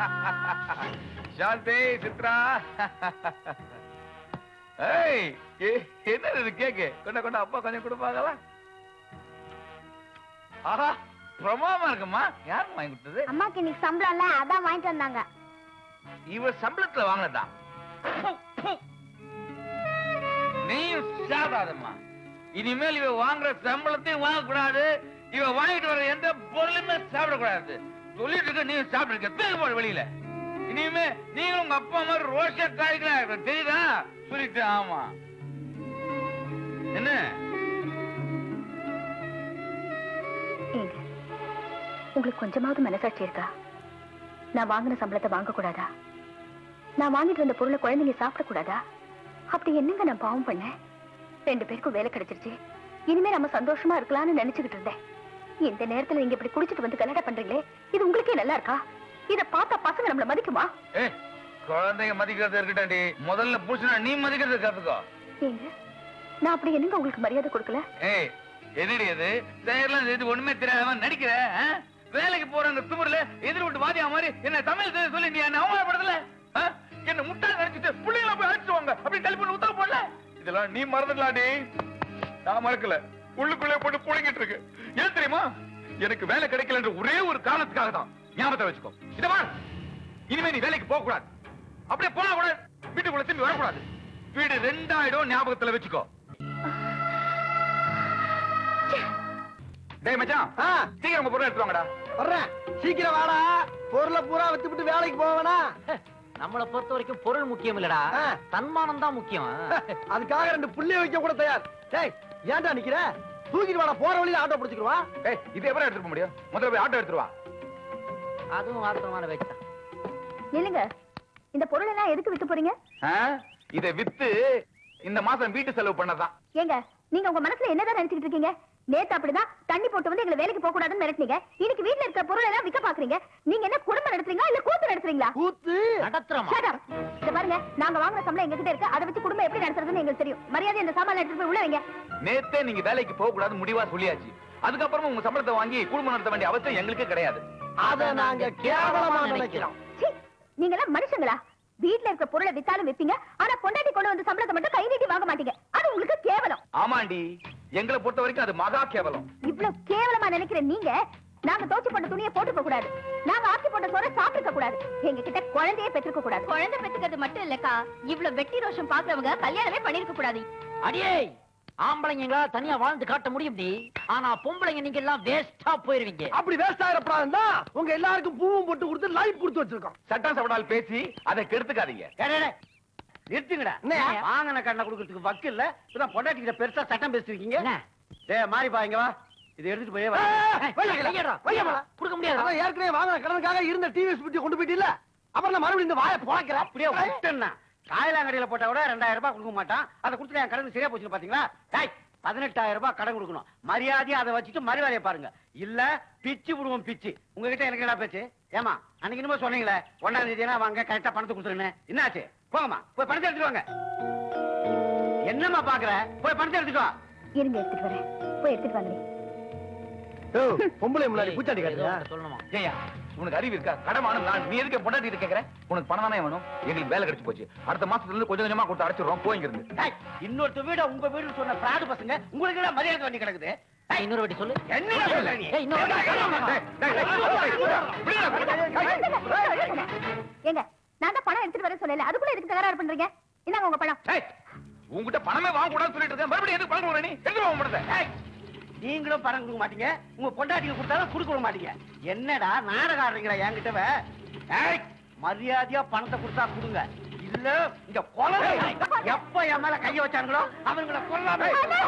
சாந்தி சித்ரா ஏய் ஏ- என்னது இது கேக்கு கொண்ட கொண்ட அப்பா கொஞ்சம் கொடுப்பாங்களா ஆஹா பிரமாதமா இருக்குமா யாருக்கு வாங்கி கொடுத்தது அம்மாக்கு இன்னைக்கு சம்பளம்ல அதான் வாங்கிட்டு வந்தாங்க இவ சம்பளத்துல வாங்கினதா நீயும் சாப்பிடாதம்மா இனிமேல் இவ வாங்குற சம்பளத்தையும் வாங்கக்கூடாது இவ வாங்கிட்டு வர எந்த பொருளுமே சாப்பிடக்கூடாது சொல்லிட்டு இருக்க நீ சாப்பிட்டு இருக்க போட வெளியில இனிமே நீங்களும் உங்க அப்பா மாதிரி ரோஷ காய்களா இருக்க தெரியுதா சொல்லிட்டு ஆமா என்ன ஏங்க உங்களுக்கு கொஞ்சமாவது மனசாட்சி இருக்கா நான் வாங்கின சம்பளத்தை வாங்க கூடாதா நான் வாங்கிட்டு வந்த பொருளை குழந்தைங்க சாப்பிட கூடாதா அப்படி என்னங்க நான் பாவம் பண்ணேன் ரெண்டு பேருக்கும் வேலை கிடைச்சிருச்சு இனிமே நம்ம சந்தோஷமா இருக்கலாம்னு நினைச்சுக்கிட்டு இருந்தேன் இந்த நேரத்துல நீங்க இப்படி குடிச்சிட்டு வந்து கல்யாணம் பண்றீங்களே இது உங்களுக்கே நல்லா இருக்கா இத பார்த்தா பசங்க நம்மள மதிக்குமா ஏ குழந்தைங்க மதிக்கிறது இருக்கட்டாண்டி முதல்ல புடிச்சுனா நீ மதிக்கிறது கத்துக்கோ ஏங்க நான் அப்படி என்னங்க உங்களுக்கு மரியாதை கொடுக்கல ஏய் என்னடி அது செயலாம் செய்து ஒண்ணுமே தெரியாதவன் நடிக்கிற ஆ? வேலைக்கு போறவங்க துமுறல எதிர் விட்டு வாதியா மாதிரி என்ன தமிழ் தெரியும் சொல்லி நீ என்ன அவமானப்படுத்தல ஆ? என்ன முட்டாள் நினைச்சிட்டு பிள்ளைங்கள போய் அடிச்சுவாங்க அப்படி டெலிபோன் உத்தரவு போடல இதெல்லாம் நீ மறந்துடலாடி நான் மறக்கல உள்ளுக்குள்ளே போட்டு புழுங்கிட்டு இருக்கு ஏன் தெரியுமா எனக்கு வேலை கிடைக்கலன்ற ஒரே ஒரு காரணத்துக்காக தான் ஞாபகத்தை வச்சுக்கோ இத பார் இனிமே நீ வேலைக்கு போக கூடாது அப்படியே போனா கூட வீட்டுக்குள்ள திரும்பி வரக்கூடாது வீடு ரெண்டாயிரம் ஞாபகத்துல வச்சுக்கோ டேய் மச்சான் ஆ, சீக்கிரம் உங்க பொருளை எடுத்து வாங்கடா வர்றேன் சீக்கிரம் வாடா பொருளை பூரா வித்துவிட்டு வேலைக்கு போவேனா நம்மளை பொறுத்த வரைக்கும் பொருள் முக்கியம் இல்லடா ஆ. தன்மானம் தான் முக்கியம் அதுக்காக ரெண்டு புள்ளிய வைக்க கூட தயார் டேய் ஏன்டா நிக்கிற தூக்கிட்டு வாடா போற வழியில ஆட்டோ பிடிச்சிக்கிடுவா ஏய் இது எப்பறம் எடுத்துட்டு போக முடியும் முதல்ல போய் ஆட்டோ எடுத்துட்டு வா அதுவும் வாஸ்தவமான பேச்சு தான் இல்லைங்க இந்த பொருள் எல்லாம் எதுக்கு வித்து போறீங்க ஆ? இதை வித்து இந்த மாசம் வீட்டு செலவு பண்ணதான் ஏங்க நீங்க உங்க மனசுல என்னதான் நினைச்சுக்கிட்டு இருக்கீங்க நேத்து அப்படிதான் தண்ணி போட்டு வந்து எங்களை வேலைக்கு போக கூடாதுன்னு மிரட்டினீங்க இன்னைக்கு வீட்ல இருக்கிற பொருள் எல்லாம் விக்க பாக்குறீங்க நீங்க என்ன குடும்பம் நடத்துறீங்களா இல்ல கூத்து நடத்துறீங்களா கூத்து நடத்துறோமா Shut up. இத பாருங்க நாங்க வாங்குற சம்பளம் எங்க கிட்ட இருக்கு அதை வச்சு குடும்பம் எப்படி நடத்துறதுன்னு எங்களுக்கு தெரியும் மரியாதை இந்த சாமான் எடுத்துட்டு போய் உள்ள வைங்க நேத்தே நீங்க வேலைக்கு போக கூடாது முடிவா சொல்லியாச்சு அதுக்கப்புறமா உங்க சம்பளத்தை வாங்கி குடும்பம் நடத்த வேண்டிய அவசியம் எங்களுக்கு கிடையாது அத நாங்க கேவலமா நினைக்கிறோம் சீ, நீங்க எல்லாம் மனுஷங்களா வீட்ல இருக்க பொருளை வித்தாலும் விப்பீங்க ஆனா பொண்டாட்டி கொண்டு வந்த சம்பளத்தை மட்டும் கை நீட்டி வாங்க மாட்டீங்க அது உங்களுக்கு கேவலம் ஆமாண்டி எங்களை பொறுத்த வரைக்கும் அது மகா கேவலம் இவ்வளவு கேவலமா நினைக்கிற நீங்க நாங்க தோச்சு போட்ட துணியை போட்டுக்க கூடாது நாங்க ஆக்கி போட்ட சோற சாப்பிட்டுக்க கூடாது எங்க கிட்ட குழந்தையே பெற்றுக்க கூடாது குழந்தை பெற்றுக்கிறது மட்டும் இல்லக்கா இவ்வளவு வெட்டி ரோஷம் பாக்குறவங்க கல்யாணமே பண்ணிருக்க கூடாது அடியே ஆம்பளைங்களா தனியா வாழ்ந்து காட்ட முடியும் டி ஆனா பொம்பளைங்க நீங்க எல்லாம் வேஸ்டா போயிருவீங்க அப்படி வேஸ்ட் ஆயிரப்படாதுன்னா உங்க எல்லாருக்கும் பூவும் போட்டு கொடுத்து லைஃப் கொடுத்து வச்சிருக்கோம் சட்டம் சவடால் பேசி அதை கெடுத்துக்காதீங்க நிறுத்துங்கடா என்னய்யா? வாங்கின கண்ணை கொடுக்கறதுக்கு வக்கு இல்ல இப்பதான் பொண்டாட்டிக்கிட்ட பெருசா சட்டம் பேசுறீங்க என்ன டேய் மாறி பா இங்க வா இதை எடுத்துட்டு போய் வா. ஏய், வையடா, வையடா, வையடா. கொடுக்க முடியாது அதான் ஏற்கனவே வாங்கின கடனுக்காக இருந்த டிவிஎஸ் பத்தி கொண்டு போயிட்டு இல்ல அப்புறம் நான் மறுபடியும் இந்த வாயை புழக்கிற அப்படியே விட்டுன்னா காயலாங்கடையில போட்டா கூட ரெண்டாயிரம் ரூபாய் கொடுக்க மாட்டான் அதை கொடுத்துட்டு என் கடன் சரியா போச்சுன்னு பாத்தீங்களா டேய் பதினெட்டாயிரம் ரூபாய் கடன் கொடுக்கணும் மரியாதையா அதை வச்சுட்டு மறுவேலையை பாருங்க இல்ல பிச்சு விடுவோம் பிச்சு உங்ககிட்ட எனக்கு என்ன பேச்சு ஏமா அன்னைக்கு என்னமோ சொன்னீங்களே ஒன்னாம் தேதினா வாங்க கரெக்டா பணத்தை கொடுத்துருன்னு என்னாச்சு போங்கம்மா போய் பணத்தை எடுத்துட்டு வாங்க என்னம்மா பாக்குற போய் பணத்தை எடுத்துட்டு வா இருங்க எடுத்துட்டு வரேன் போய் எடுத்துட்டு வாங்க பொம்பளை முன்னாடி ஏதோ ஒண்ணு சொல்லணுமா ஏய்யா உனக்கு அறிவு இருக்கா கடமானம் நான் நீ எதுக்கு பொண்டாட்டி கேக்குற உனக்கு பணம் தானே வேணும் எங்களுக்கு வேலை கிடைச்சு போச்சு அடுத்த மாசத்துல இருந்து கொஞ்சம் கொஞ்சமா கொடுத்து அடைச்சிடுறோம் போய் இருந்து டேய், இன்னொருத்த வீட உங்க வீடு சொன்ன பிராடு பசங்க உங்களுக்கு எல்லாம் மரியாதை பண்ணி கிடக்குது ஏய், இன்னொரு வாட்டி சொல்லு என்ன சொல்ற நீ? ஏய், இன்னொரு வாட்டி சொல்லு. ஏங்க நான் தான் பணம் எடுத்துட்டு வரேன் சொல்லல அதுக்குள்ள எதுக்கு தகராறு பண்றீங்க இந்தாங்க உங்க பணம் ஏய், உன்கிட்ட பணமே வாங்க கூடாதுன்னு சொல்லிட்டு இருக்கேன் மறுபடியும் எதுக்கு பணம் கொடுக்குற நீ எங்க போக மாட்டேன் டேய், நீங்களும் பணம் கொடுக்க மாட்டீங்க உங்க பொண்டாட்டிக்கு கொடுத்தாலும் கொடுக்க விட மாட்டீங்க என்னடா நாடகம் ஆடுறீங்களா என்கிட்ட ஏய், மரியாதையா பணத்தை கொடுத்தா கொடுங்க இல்ல இங்க கொலை எப்ப என் மேல கைய வச்சாங்களோ அவங்கள கொல்லாம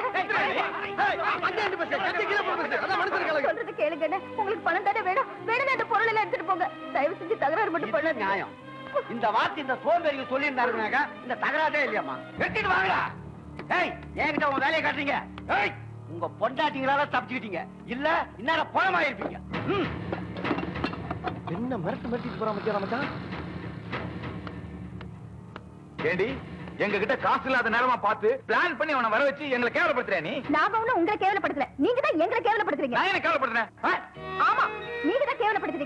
சொல்றது கேளுங்க உங்களுக்கு பணம் தானே வேணும் வேணும் அந்த பொருள் எல்லாம் எடுத்துட்டு போங்க தயவு செஞ்சு தகராறு மட்டும் இது பண்ண நியாயம் இந்த வார்த்தை இந்த சோம்பேறிங்க சொல்லி இருந்தாருனாக்கா இந்த தகராதே இல்லையாம்மா வெட்டிட்டு வாங்கடா ஏய் என்கிட்ட உங்க வேலையை காட்டுறீங்க ஏய் உங்க பொண்டாட்டிங்களால தப்பிச்சுக்கிட்டீங்க இல்ல இந்நேரம் பணமாயிருப்பீங்க ம். என்ன மிரட்டு மிரட்டிட்டு போறா மச்சான் மச்சான் ஏண்டி எங்க கிட்ட காசு இல்லாத நேரமா பார்த்து பிளான் பண்ணி அவனை வர வச்சு எங்களை கேவலப்படுத்துறியா நீ நாம ஒண்ணும் உங்களை கேவலப்படுத்தல நீங்க தான் எங்களை கேவலப்படுத்துறீங்க நான் என்ன கேவலப்படுத்துறேன் ஆ? ஆமா நீங்க தான் கேவலப்படுத்துறீங்க